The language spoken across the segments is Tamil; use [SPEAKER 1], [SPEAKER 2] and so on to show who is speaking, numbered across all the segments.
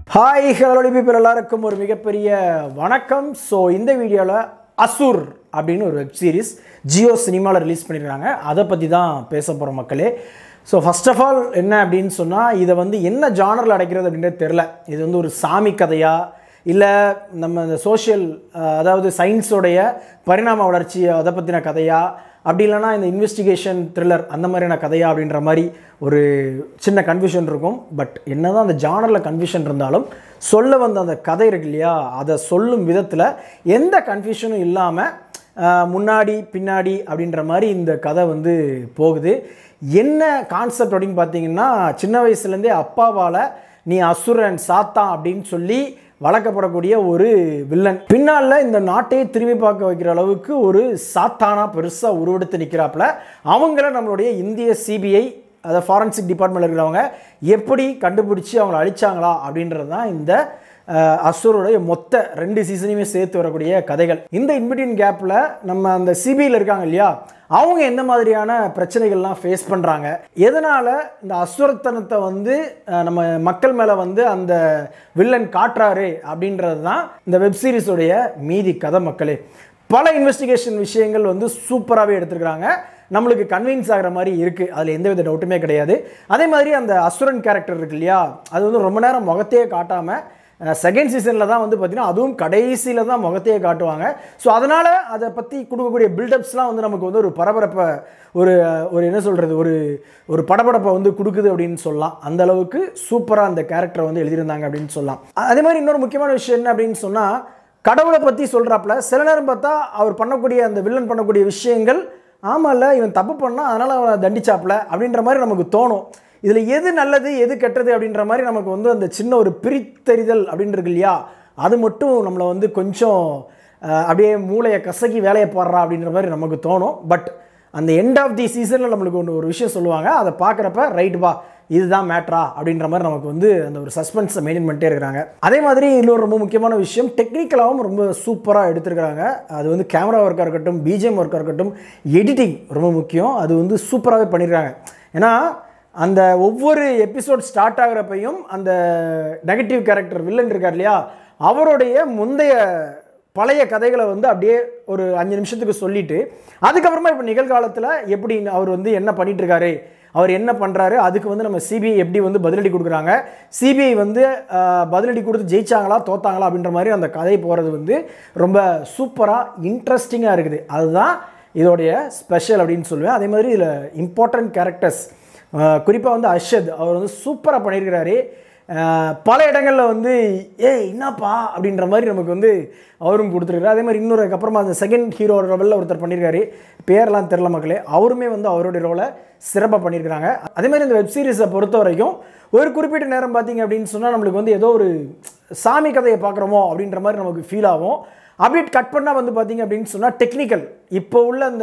[SPEAKER 1] ஹாய் ஹலோ பீப்பிள் எல்லாருக்கும் ஒரு மிகப்பெரிய வணக்கம் ஸோ இந்த வீடியோவில் அசுர் அப்படின்னு ஒரு வெப் சீரிஸ் ஜியோ சினிமாவில் ரிலீஸ் பண்ணியிருக்காங்க அதை பற்றி தான் பேச போகிற மக்களே ஸோ ஃபர்ஸ்ட் ஆஃப் ஆல் என்ன அப்படின்னு சொன்னால் இதை வந்து என்ன ஜானரில் அடைக்கிறது அப்படின்றது தெரில இது வந்து ஒரு சாமி கதையா இல்லை நம்ம இந்த சோஷியல் அதாவது சயின்ஸோடைய பரிணாம வளர்ச்சி அதை பற்றின கதையா அப்படி இல்லைன்னா இந்த இன்வெஸ்டிகேஷன் த்ரில்லர் அந்த மாதிரியான கதையா அப்படின்ற மாதிரி ஒரு சின்ன கன்ஃபியூஷன் இருக்கும் பட் என்னதான் அந்த ஜானரில் கன்ஃபியூஷன் இருந்தாலும் சொல்ல வந்த அந்த கதை இருக்கு இல்லையா அதை சொல்லும் விதத்தில் எந்த கன்ஃபியூஷனும் இல்லாமல் முன்னாடி பின்னாடி அப்படின்ற மாதிரி இந்த கதை வந்து போகுது என்ன கான்செப்ட் அப்படின்னு பார்த்தீங்கன்னா சின்ன வயசுலேருந்தே அப்பாவால் நீ அசுரன் சாத்தான் அப்படின்னு சொல்லி வளர்க்கப்படக்கூடிய ஒரு வில்லன் பின்னால் இந்த நாட்டையே திரும்பி பார்க்க வைக்கிற அளவுக்கு ஒரு சாத்தானா பெருசாக உருவெடுத்து நிற்கிறாப்புல அவங்கள நம்மளுடைய இந்திய சிபிஐ அதை ஃபாரன்சிக் டிபார்ட்மெண்ட் இருக்கிறவங்க எப்படி கண்டுபிடிச்சி அவங்கள அழிச்சாங்களா அப்படின்றது தான் இந்த அஹ், அசுரோடைய மொத்த ரெண்டு சீசனையுமே சேர்த்து வரக்கூடிய கதைகள் இந்த இன்பிட்வீன் கேப்பில் நம்ம அந்த சிபிஐயில் இருக்காங்க இல்லையா அவங்க எந்த மாதிரியான பிரச்சனைகள்லாம் ஃபேஸ் பண்ணுறாங்க எதனால் இந்த அசுரத்தனத்தை வந்து அஹ், நம்ம மக்கள் மேலே வந்து அந்த வில்லன் காட்டுறாரு அப்படின்றது தான் இந்த வெப் சீரிஸோடைய மீதி கதை மக்களே பல இன்வெஸ்டிகேஷன் விஷயங்கள் வந்து சூப்பராகவே எடுத்துருக்காங்க நம்மளுக்கு கன்வின்ஸ் ஆகிற மாதிரி இருக்குது அதில் எந்த வித டவுட்டுமே கிடையாது அதே மாதிரி அந்த அசுரன் கேரக்டர் இருக்கு இல்லையா அது வந்து ரொம்ப நேரம் முகத்தையே காட்டாமல் செகண்ட் சீசனில் தான் வந்து பார்த்தீங்கன்னா அதுவும் கடைசியில் தான் முகத்தையே காட்டுவாங்க ஸோ அதனால் அதை பற்றி கொடுக்கக்கூடிய பில்டப்ஸ்லாம் வந்து நமக்கு வந்து ஒரு பரபரப்பை ஒரு ஒரு என்ன சொல்கிறது ஒரு ஒரு படபடப்பை வந்து கொடுக்குது அப்படின்னு சொல்லலாம் அந்த அளவுக்கு சூப்பராக அந்த கேரக்டரை வந்து எழுதியிருந்தாங்க அப்படின்னு சொல்லலாம் அதே மாதிரி இன்னொரு முக்கியமான விஷயம் என்ன அப்படின்னு சொன்னால் கடவுளை பற்றி சொல்கிறாப்புல சில நேரம் பார்த்தா அவர் பண்ணக்கூடிய அந்த வில்லன் பண்ணக்கூடிய விஷயங்கள் ஆமாம்ல இவன் தப்பு பண்ணால் அதனால் அவன் தண்டிச்சாப்புல அப்படின்ற மாதிரி நமக்கு தோணும் இதில் எது நல்லது எது கெட்டது அப்படின்ற மாதிரி நமக்கு வந்து அந்த சின்ன ஒரு பிரித்தறிதல் அப்படின்னு இருக்கு இல்லையா அது மட்டும் நம்மளை வந்து கொஞ்சம் அஹ், அப்படியே மூளையை கசக்கி வேலையை போடுறா அப்படின்ற மாதிரி நமக்கு தோணும் பட் அந்த எண்ட் ஆஃப் தி சீசனில் நம்மளுக்கு ஒன்று ஒரு விஷயம் சொல்லுவாங்க அதை பார்க்குறப்ப ரைட் வா இதுதான் மேட்ரா அப்படின்ற மாதிரி நமக்கு வந்து அந்த ஒரு சஸ்பென்ஸை மெயின்டைன் பண்ணிட்டே இருக்கிறாங்க அதே மாதிரி இன்னொரு ரொம்ப முக்கியமான விஷயம் டெக்னிக்கலாகவும் ரொம்ப சூப்பராக எடுத்திருக்கிறாங்க அது வந்து கேமரா ஒர்க்காக இருக்கட்டும் பிஜிஎம் ஒர்க்காக இருக்கட்டும் எடிட்டிங் ரொம்ப முக்கியம் அது வந்து சூப்பராகவே பண்ணியிருக்காங்க ஏன்னா அந்த ஒவ்வொரு எபிசோட் ஸ்டார்ட் ஆகிறப்பையும் அந்த நெகட்டிவ் கேரக்டர் வில்லன் இருக்கார் இல்லையா அவருடைய முந்தைய பழைய கதைகளை வந்து அப்படியே ஒரு அஞ்சு நிமிஷத்துக்கு சொல்லிட்டு அதுக்கப்புறமா இப்போ நிகழ்காலத்தில் எப்படி அவர் வந்து என்ன பண்ணிட்டு இருக்காரு அவர் என்ன பண்ணுறாரு அதுக்கு வந்து நம்ம சிபிஐ எப்படி வந்து பதிலடி கொடுக்குறாங்க சிபிஐ வந்து ஆஹ், பதிலடி கொடுத்து ஜெயிச்சாங்களா தோத்தாங்களா அப்படின்ற மாதிரி அந்த கதை போகிறது வந்து ரொம்ப சூப்பராக இன்ட்ரெஸ்டிங்காக இருக்குது அதுதான் இதோடைய ஸ்பெஷல் அப்படின்னு சொல்லுவேன் அதே மாதிரி இதில் இம்பார்ட்டன்ட் கேரக்டர்ஸ் குறிப்பாக வந்து அர்ஷத் அவர் வந்து சூப்பராக பண்ணியிருக்கிறாரு அஹ் பல இடங்களில் வந்து ஏய் என்னப்பா அப்படின்ற மாதிரி நமக்கு வந்து அவரும் கொடுத்துருக்காரு அதே மாதிரி இன்னொரு அப்புறமா அந்த செகண்ட் ஹீரோ ரோலில் ஒருத்தர் பண்ணியிருக்காரு பேர்லாம் தெரில மக்களே அவருமே வந்து அவருடைய ரோலை சிறப்பாக பண்ணியிருக்காங்க அதே மாதிரி இந்த வெப் சீரிஸை பொறுத்த வரைக்கும் ஒரு குறிப்பிட்ட நேரம் பார்த்தீங்க அப்படின்னு சொன்னால் நம்மளுக்கு வந்து ஏதோ ஒரு சாமி கதையை பார்க்குறோமோ அப்படின்ற மாதிரி நமக்கு ஃபீல் ஆகும் அப்டேட் கட் பண்ணால் வந்து பார்த்தீங்க அப்படின்னு சொன்னால் டெக்னிக்கல் இப்போ உள்ள அந்த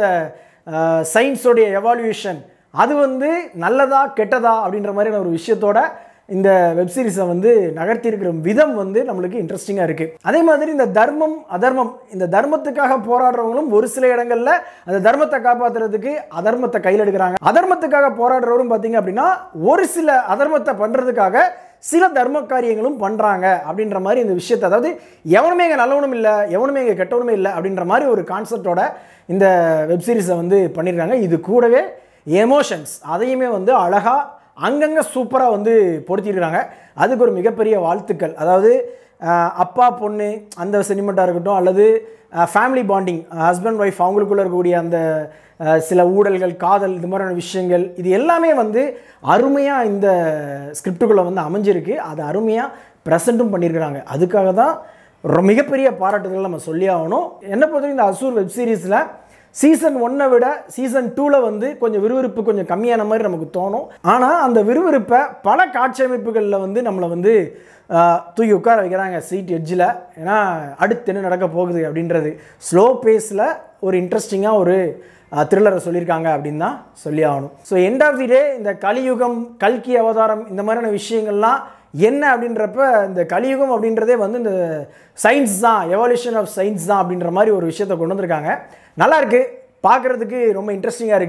[SPEAKER 1] சயின்ஸோடைய எவால்யூஷன் அது வந்து நல்லதா கெட்டதா அப்படின்ற மாதிரியான ஒரு விஷயத்தோட இந்த வெப் சீரிஸை வந்து நகர்த்தியிருக்கிற விதம் வந்து நம்மளுக்கு இன்ட்ரெஸ்டிங்காக இருக்குது அதே மாதிரி இந்த தர்மம் அதர்மம் இந்த தர்மத்துக்காக போராடுறவங்களும் ஒரு சில இடங்களில் அந்த தர்மத்தை காப்பாற்றுறதுக்கு அதர்மத்தை கையில் எடுக்கிறாங்க அதர்மத்துக்காக போராடுறவரும் பார்த்தீங்க அப்படின்னா ஒரு சில அதர்மத்தை பண்ணுறதுக்காக சில தர்ம காரியங்களும் பண்ணுறாங்க அப்படின்ற மாதிரி இந்த விஷயத்தை அதாவது எவனுமே இங்கே நல்லவனும் இல்லை எவனுமே இங்கே கெட்டவனுமே இல்லை அப்படின்ற மாதிரி ஒரு கான்செப்டோட இந்த வெப் சீரிஸை வந்து பண்ணியிருக்காங்க இது கூடவே எமோஷன்ஸ் அதையுமே வந்து அழகாக அங்கங்கே சூப்பராக வந்து பொருத்திருக்கிறாங்க அதுக்கு ஒரு மிகப்பெரிய வாழ்த்துக்கள் அதாவது அஹ், அப்பா பொண்ணு அந்த சென்டிமெண்ட்டாக இருக்கட்டும் அல்லது ஃபேமிலி பாண்டிங் ஹஸ்பண்ட் ஒய்ஃப் அவங்களுக்குள்ள இருக்கக்கூடிய அந்த அஹ், சில ஊழல்கள் காதல் இது மாதிரியான விஷயங்கள் இது எல்லாமே வந்து அருமையாக இந்த ஸ்கிரிப்டுக்குள்ளே வந்து அமைஞ்சிருக்கு அது அருமையாக ப்ரெசென்ட்டும் பண்ணியிருக்கிறாங்க அதுக்காக தான் ஒரு மிகப்பெரிய பாராட்டுதல் நம்ம சொல்லி ஆகணும் என்ன பொறுத்தவரைக்கும் இந்த அசூர் வெப் சீரிஸில் சீசன் ஒன்னை விட சீசன் டூவில் வந்து கொஞ்சம் விறுவிறுப்பு கொஞ்சம் கம்மியான மாதிரி நமக்கு தோணும் ஆனால் அந்த விறுவிறுப்பை பல காட்சி அமைப்புகளில் வந்து நம்மளை வந்து ஆஹ், தூக்கி உட்கார வைக்கிறாங்க சீட் எட்ஜில் ஏன்னா அடுத்து என்ன நடக்க போகுது அப்படின்றது ஸ்லோ பேஸில் ஒரு இன்ட்ரெஸ்டிங்காக ஒரு த்ரில்லரை சொல்லியிருக்காங்க அப்படின்னு தான் சொல்லி ஆகணும் so end of the day இந்த கலியுகம் கல்கி அவதாரம் இந்த மாதிரியான விஷயங்கள்லாம் என்ன அப்படின்றப்ப இந்த கலியுகம் அப்படின்றதே வந்து இந்த சயின்ஸ் தான் எவல்யூஷன் ஆஃப் சயின்ஸ் தான் அப்படின்ற மாதிரி ஒரு விஷயத்தை கொண்டு வந்திருக்காங்க நல்லா இருக்கு பார்க்குறதுக்கு ரொம்ப இன்ட்ரெஸ்டிங்காக இருக்குது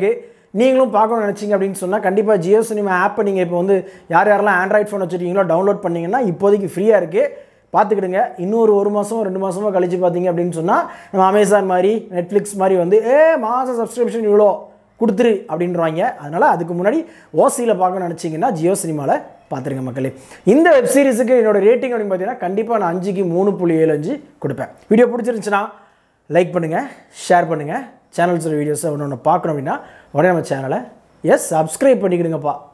[SPEAKER 1] நீங்களும் பார்க்கணும்னு நினச்சிங்க அப்படின்னு சொன்னால் கண்டிப்பாக ஜியோ சினிமா ஆப்பை நீங்கள் இப்போ வந்து யார் யாரெல்லாம் ஆண்ட்ராய்ட் ஃபோன் வச்சுருக்கீங்களோ டவுன்லோட் பண்ணீங்கன்னா இப்போதைக்கு ஃப்ரீயாக இருக்குது பார்த்துக்கிடுங்க இன்னொரு ஒரு மாதம் ரெண்டு மாதமோ கழிச்சு பார்த்தீங்க அப்படின்னு சொன்னால் நம்ம அமேசான் மாதிரி நெட்ஃப்ளிக்ஸ் மாதிரி வந்து ஏ மாத சப்ஸ்கிரிப்ஷன் இவ்வளோ கொடுத்துரு அப்படின்றவாங்க அதனால் அதுக்கு முன்னாடி ஓசியில் பார்க்கணும்னு நினச்சிங்கன்னா ஜியோ சினிமாவில் பார்த்துருங்க மக்களே இந்த வெப் சீரிஸுக்கு என்னோட ரேட்டிங் அப்படின்னு பார்த்தீங்கன்னா கண்டிப்பாக நான் அஞ்சுக்கு மூணு புள்ளி ஏழு அஞ்சு கொடுப்பேன் வீடியோ பிடிச்சிருந்துச்சுன்னா லைக் பண்ணுங்கள் ஷேர் பண்ணுங்கள் சேனல்ஸோட வீடியோஸை ஒன்று ஒன்று பார்க்கணும் அப்படின்னா உடனே நம்ம சேனலை எஸ் சப்ஸ்கிரைப் பண்ணிக்கிடுங்கப்பா